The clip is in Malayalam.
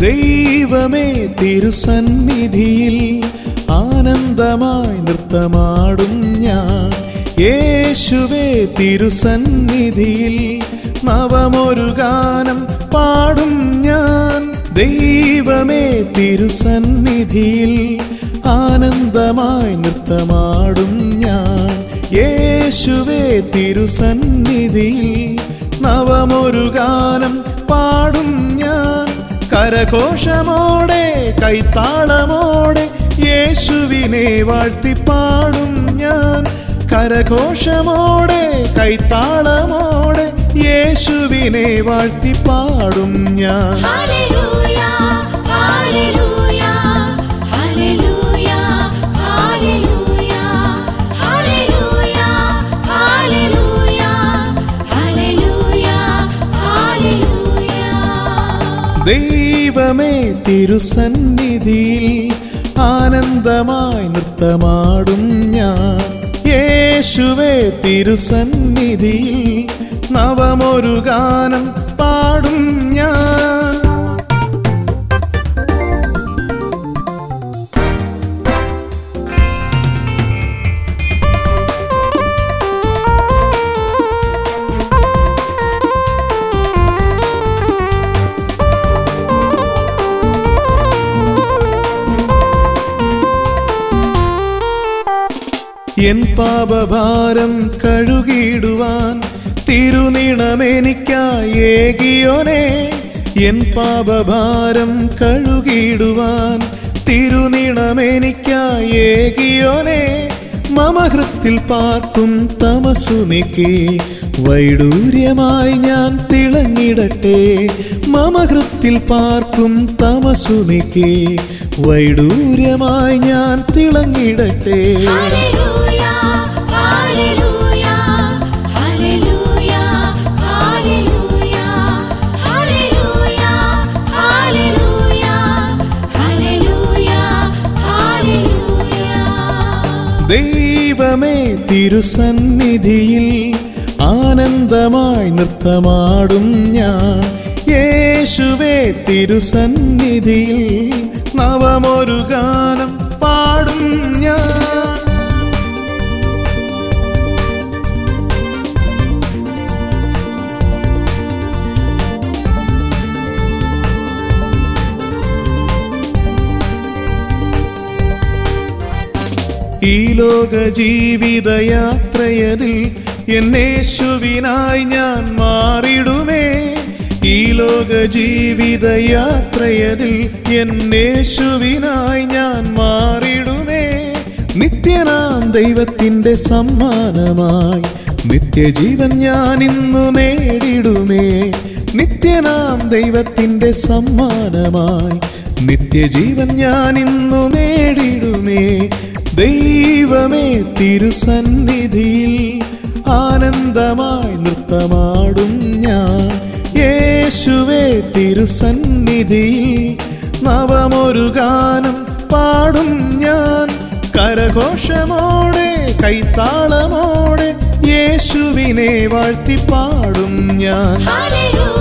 ദൈവമേ തിരുസന്നിധിയിൽ ആനന്ദമായി നൃത്തമാടും ഞാൻ യേശുവേ തിരുസന്നിധിയിൽ നവമൊരു ഗാനം പാടും ഞാൻ ദൈവമേ തിരുസന്നിധിയിൽ ആനന്ദമായി നൃത്തമാടും ഞാൻ യേശുവേ തിരുസന്നിധിയിൽ നവമൊരു ഗാനം പാടും ഞാൻ കരഘോഷമോടെ കൈത്താളമോടെ യേശുവിനെ വാഴ്ത്തി പാടും ഞാൻ കരഘോഷമോടെ കൈത്താളമോടെ യേശുവിനെ വാഴ്ത്തി പാടും ഞാൻ hallelujah hallelujah hallelujah hallelujah hallelujah hallelujah hallelujah hallelujah ദൈവമേ തിരുസന്നിധിയിൽ ആനന്ദമായി നൃത്തമാടും ഞാൻ യേശുവേ തിരുസന്നിധിയിൽ നവമൊരു ഗാനം പാടും ഞാൻ എൻ പാപഭാരം കഴുകിടുവാൻ തിരുനിണമെനിക്കായി ഏകിയോനെ എൻ പാപഭാരം കഴുകിടുവാൻ തിരുനിണമെനിക്കായി ഏകിയോനെ മമഹൃത്തിൽ പാർക്കും തമസു നീക്കി വൈഡൂര്യമായി ഞാൻ തിളങ്ങിടട്ടെ മമഹൃത്തിൽ പാർക്കും തമസു നീക്കി വൈഡൂര്യമായി ഞാൻ തിളങ്ങിടട്ടെ hallelujah hallelujah hallelujah hallelujah hallelujah hallelujah hallelujah hallelujah ദൈവമേ തിരുസന്നിധിയിൽ ആനന്ദമായി നൃത്തമാടും ഞാൻ യേശുവേ തിരുസന്നിധിയിൽ നവമൊരു ഗാനം പാടും ഞാൻ ഈ ലോക ജീവിതയാത്രയതിൽ എന്നേശുവിനായി ഞാൻ മാറിടുമേ ഈ ലോക ജീവിതയാത്രയതിൽ എന്നേശുവിനായി ഞാൻ മാറിടുമേ നിത്യനാം ദൈവത്തിൻ്റെ സമ്മാനമായി നിത്യജീവൻ ഞാൻ ഇന്നു നേടിടുമേ നിത്യനാം ദൈവത്തിൻ്റെ സമ്മാനമായി നിത്യജീവൻ ഞാൻ ഇന്നു നേടിടുമേ ദൈവമേ തിരുസന്നിധിയിൽ ആനന്ദമായി നൃത്തമാടും ഞാൻ യേശുവേ തിരുസന്നിധിയിൽ നവമൊരു ഗാനം പാടും ഞാൻ കരഘോഷമോടെ കൈത്താളമോടെ യേശുവിനെ വാഴ്ത്തി പാടും ഞാൻ ഹല്ലേലൂയ